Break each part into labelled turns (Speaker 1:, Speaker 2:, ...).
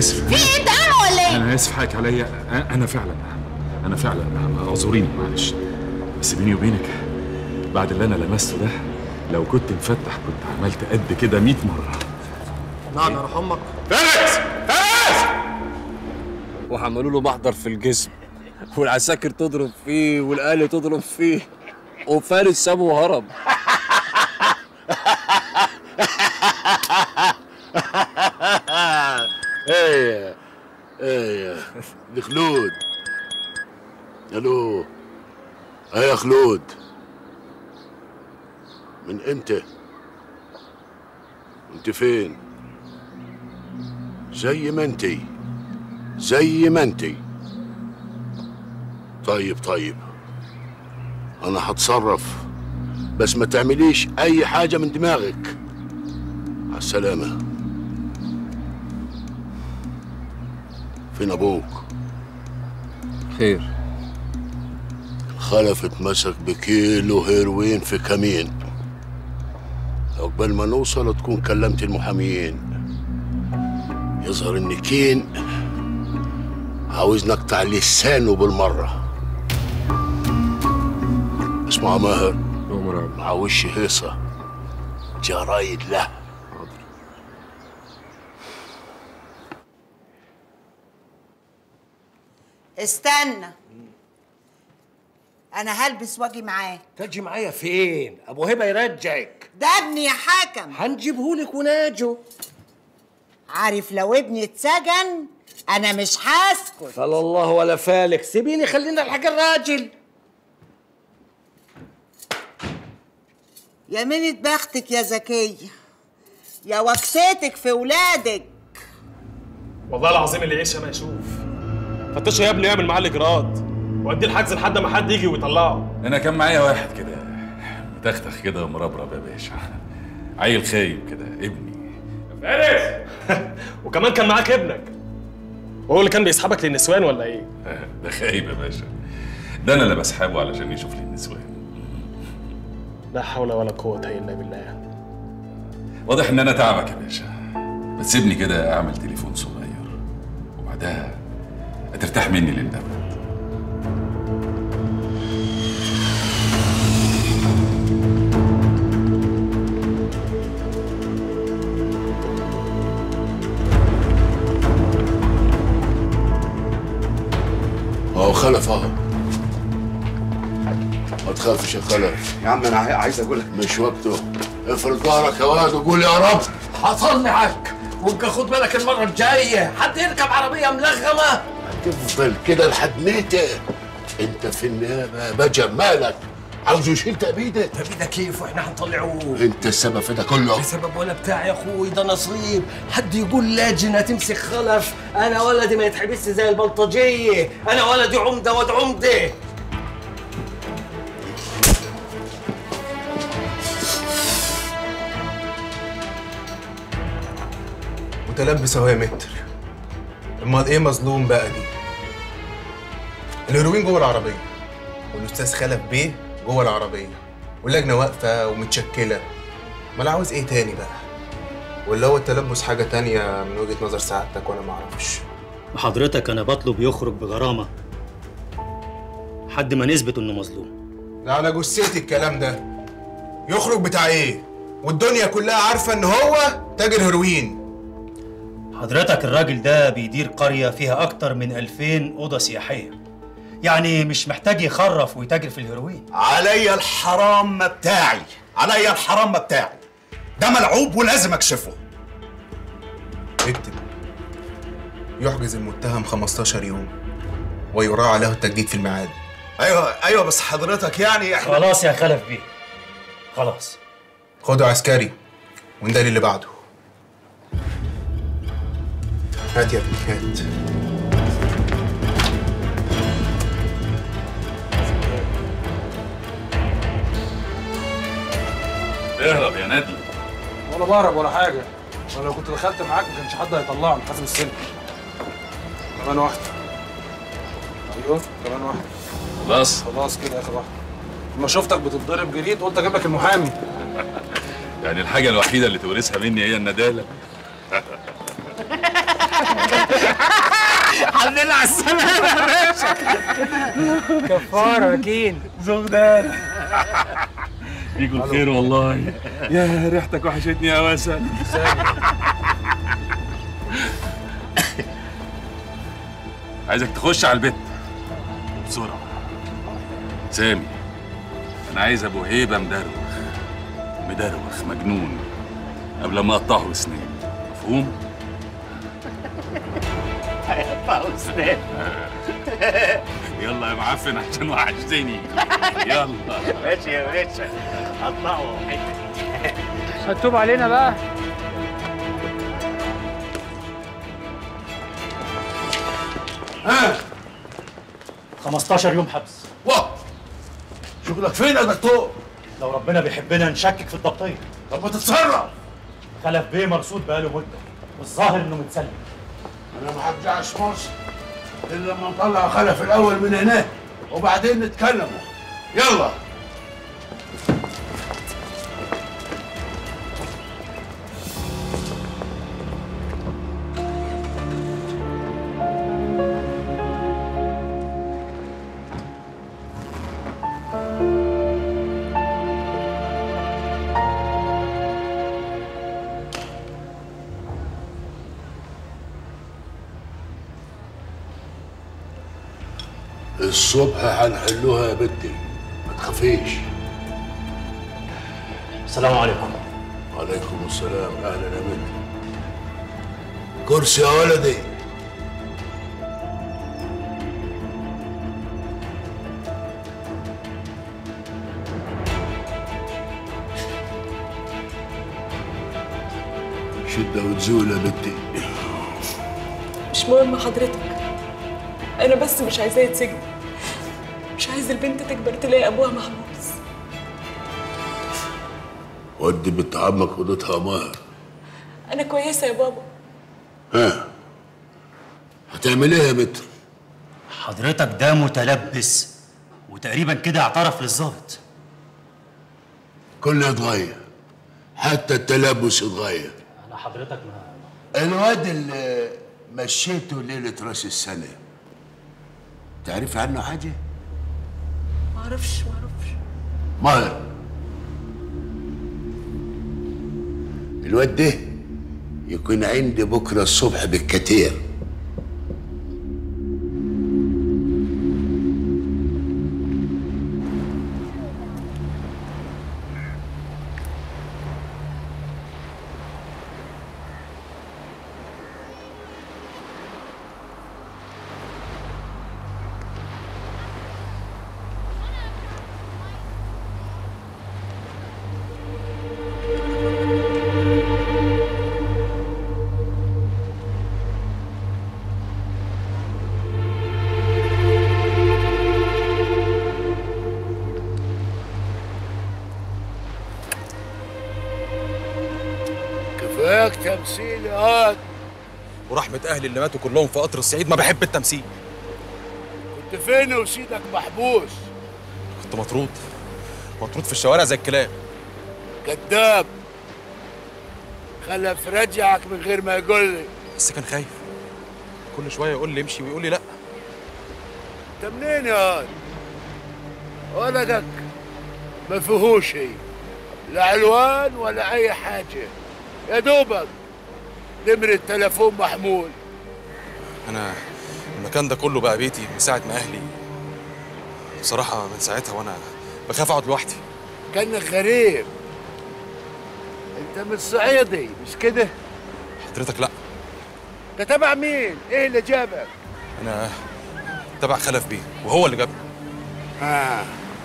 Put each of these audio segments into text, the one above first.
Speaker 1: اسف
Speaker 2: في ايه ده ولا ايه؟
Speaker 1: انا اسف حقك عليا أ- انا فعلا انا فعلا اعذريني معلش بس بيني وبينك بعد اللي انا لمسته ده لو كنت مفتح كنت عملت قد كده 100 مره
Speaker 3: نعم يا روح امك
Speaker 1: فارس فارس
Speaker 4: وعملوا له محضر في الجسم والعساكر تضرب فيه والآلة تضرب فيه وفارس سابه وهرب
Speaker 5: ايه ايه دي خلود الو ايه يا خلود من امتى انت فين زي ما انتي زي ما انتي طيب طيب انا هتصرف بس ما تعمليش اي حاجه من دماغك على السلامه فين ابوك
Speaker 4: خير
Speaker 5: خلف اتمسك بكيلو هيروين في كمين عقبال ما نوصل تكون كلمت المحاميين يظهر ان كين عاوز نقطع لسانه بالمرة اسمع ماهر مع وش هيصة جرايد له
Speaker 6: استنى انا هلبس واجي معاه
Speaker 3: تجي معايا فين ابو هبه يرجعك
Speaker 6: ده ابني يا حكم
Speaker 3: هنجيبهولك وناجو
Speaker 6: عارف لو ابني اتسجن انا مش هسكت
Speaker 3: فلا الله ولا فالك سيبيني خلينا الحاج الراجل
Speaker 6: يا منة بختك يا زكية يا وكستك في ولادك
Speaker 7: والله العظيم اللي يعيش ما يشوف فتشوا يا ابني يعمل معاه الاجراءات وادي الحجز لحد ما حد يجي ويطلعه
Speaker 1: انا كان معايا واحد كده متختخ كده ومربرب يا باشا عيل خايب كده ابني
Speaker 7: فارس وكمان كان معاك ابنك وهو اللي كان بيسحبك للنسوان ولا ايه؟
Speaker 1: ده خايب يا باشا ده انا اللي بسحبه علشان يشوف لي النسوان
Speaker 7: لا حول ولا قوة الا بالله
Speaker 1: واضح ان انا تعبك يا باشا ما تسيبني كده اعمل تليفون صغير وبعدها هترتاح مني للابد
Speaker 5: اهو خلف اهو ما تخافش يا خلف
Speaker 8: يا عم انا عايز اقول لك
Speaker 5: مش وقته افرد ظهرك يا واد وقول يا رب
Speaker 3: حصل معاك وابقى خد بالك المره الجايه حد يركب عربيه ملغمه
Speaker 5: تفضل كده لحد متى انت في النيابه يا بجر مالك عاوز يشيل تأبيدك
Speaker 3: تأبيدك كيف واحنا هنطلعوه
Speaker 5: انت السبب في ده كله
Speaker 3: بسبب ولا بتاع يا اخوي ده نصيب حد يقول لاجنة تمسك خلف انا ولدي ما يتحبس زي البلطجيه انا ولدي عمده واد عمده
Speaker 9: متلبس اهو يا متر امال ايه مظلوم بقى دي الهيروين جوه العربيه والاستاذ خلف بيه جوه العربيه واللجنه واقفه ومتشكله امال عاوز ايه تاني بقى ولا هو التلبس حاجه تانية من وجهه نظر سعادتك وانا ما اعرفش
Speaker 10: حضرتك انا بطلب يخرج بغرامه حد ما نثبت انه مظلوم
Speaker 9: ده على جثتي الكلام ده يخرج بتاع ايه والدنيا كلها عارفه ان هو تاجر هيروين
Speaker 10: حضرتك الراجل ده بيدير قريه فيها اكتر من 2000 اوضه سياحيه يعني مش محتاج يخرف ويتاجر في الهيروين
Speaker 8: عليا الحرام ما بتاعي عليا الحرام ما بتاعي ده ملعوب ولازم اكشفه
Speaker 9: اكتب يحجز المتهم 15 يوم ويراعى له التجديد في الميعاد
Speaker 8: ايوه ايوه بس حضرتك يعني احنا
Speaker 10: خلاص يا خلف بيه خلاص
Speaker 9: خده عسكري ونداري اللي بعده هات يا ابني هات
Speaker 1: اهرب يا نادي
Speaker 11: ولا بهرب ولا حاجه انا لو كنت دخلت معاك ما كانش حد هيطلعني حاسب السن كمان واحده ايوه كمان واحده
Speaker 1: خلاص
Speaker 11: خلاص كده اخر واحده لما شفتك بتتضرب جريت قلت اجيب لك المحامي
Speaker 1: يعني الحاجه الوحيده اللي تورثها مني هي النداله
Speaker 2: الحمد لله على السلامة يا باشا
Speaker 12: كفارة أكيد
Speaker 1: زغدان فيكم الخير والله يا ريحتك وحشتني يا وسل عايزك تخش على البيت بسرعة سامي أنا عايز أبو هيبة مدروخ مدروخ مجنون قبل ما أقطعه أسنان مفهوم؟
Speaker 2: فاوستين
Speaker 1: يلا يا معفن عشان وحشتني يلا
Speaker 2: ماشي يا باشا قطعوا حتة
Speaker 12: هتوب علينا بقى
Speaker 5: ها
Speaker 10: 15 يوم حبس
Speaker 5: واه شغلك فين يا دكتور؟
Speaker 10: لو ربنا بيحبنا نشكك في الضبطيه
Speaker 5: طب ما تتصرف
Speaker 10: خلف بيه مرصود بقاله مده والظاهر انه متسلم
Speaker 5: انا ما هرجعش مصر الا لما نطلع خلف الاول من هناك وبعدين نتكلموا يلا الصبح هنحلوها يا بنتي ما تخافيش
Speaker 10: السلام عليكم
Speaker 5: وعليكم السلام اهلا يا بنتي كرسي يا ولدي شدة وتزول يا بنتي
Speaker 13: مش مهم حضرتك انا بس مش عايزاه يتسجن مش عايز البنت تكبر تلاقي ابوها محبوس
Speaker 5: ودي بنت عمك اوضتها مهر
Speaker 13: انا كويسه يا بابا
Speaker 5: ها هتعمل ايه يا بنت
Speaker 10: حضرتك ده متلبس وتقريبا كده اعترف للظابط
Speaker 5: كله يتغير حتى التلبس يتغير
Speaker 10: انا حضرتك ما
Speaker 5: الواد اللي مشيته ليلة راس السنة تعرف عنه حاجة؟
Speaker 13: معرفش معرفش
Speaker 5: ماهر الواد ده يكون عندي بكرة الصبح بالكتير كفاك تمثيل يا واد
Speaker 7: ورحمة أهلي اللي ماتوا كلهم في قطر الصعيد ما بحب التمثيل
Speaker 5: كنت فين وسيدك محبوس
Speaker 7: كنت مطرود مطرود في الشوارع زي الكلاب
Speaker 5: كذاب خلف رجعك من غير ما يقول لي
Speaker 7: بس كان خايف كل شوية يقول لي امشي ويقول لي لا
Speaker 5: انت منين يا واد ولدك ما فيهوش شيء لا علوان ولا اي حاجه يا دوبك نمرة تليفون محمول
Speaker 7: أنا المكان ده كله بقى بيتي من ساعة ما أهلي بصراحة من ساعتها وأنا بخاف أقعد لوحدي
Speaker 5: كانك غريب انت مش صعيدي مش كده
Speaker 7: حضرتك لا
Speaker 5: انت تبع مين ايه اللي جابك
Speaker 7: أنا تبع خلف بيه وهو اللي جابني
Speaker 5: آه.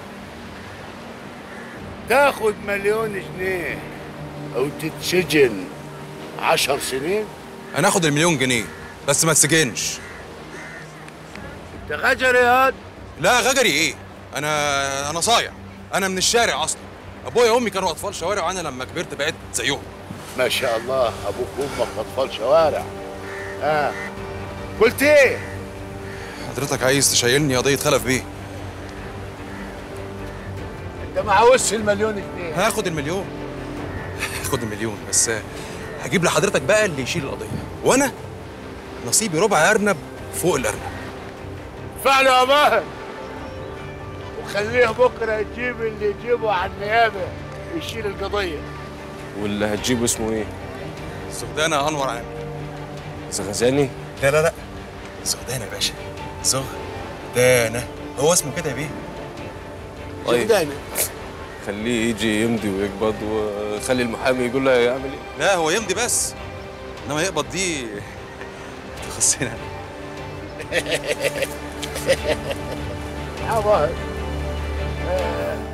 Speaker 5: تاخد مليون جنيه او تتسجن عشر سنين
Speaker 7: أنا آخد المليون جنيه بس ما تسجنش
Speaker 5: انت غجر يا هاد
Speaker 7: لا غجري إيه أنا أنا صايع أنا من الشارع أصلا أبويا وأمي كانوا أطفال شوارع وأنا لما كبرت بقيت زيهم
Speaker 5: ما شاء الله ابوك وامك اطفال شوارع اه قلت ايه
Speaker 7: حضرتك عايز تشيلني قضية خلف بيه
Speaker 5: انت معوزش المليون جنيه
Speaker 7: هاخد المليون هاخد المليون بس هجيب لحضرتك بقى اللي يشيل القضية وأنا نصيبي ربع أرنب
Speaker 9: فوق الارنب
Speaker 5: فعلا يا ماهر وخليه بكره يجيب اللي يجيبه على النيابه يشيل القضيه
Speaker 4: واللي هتجيبه اسمه ايه؟
Speaker 9: زغدانه يا انور عام
Speaker 4: زغزاني؟
Speaker 9: لا لا لا زغدانه يا باشا زغدانه هو اسمه كده يا بيه
Speaker 4: طيب
Speaker 5: زغدانة.
Speaker 4: خليه يجي يمضي ويقبض وخلي المحامي يقول له يعمل ايه؟
Speaker 9: لا هو يمضي بس انما يقبض دي تخصنا
Speaker 5: يا ماهر آه،